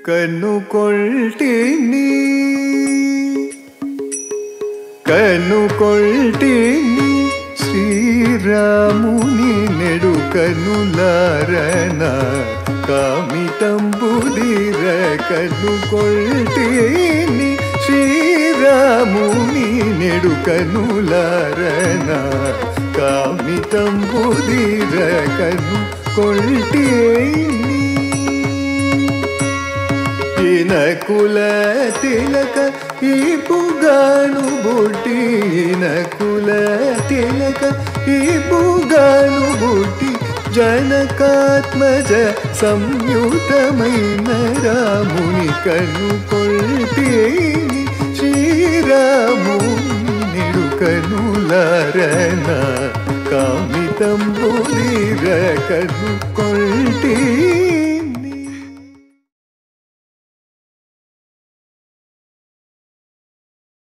కనుకొల్టిని కనుకొల్టిని శ్రీరాముని నెడు కనులారణ కామితంబుదిర కనుకొల్టిని శ్రీరాముని నెడు కనులారణ కామితంబుదిర కను కొల్టిని ఇనకుల తిలక ఈ పుగాను బుట్టి ఇనకుల తిలక ఈ పుగాను బుట్టి జనకాత్మజ సంయుతమైన రాముని కను కొల్టిని శ్రీరాముని కనులారణ కామితంబుదిర కను కొల్టీ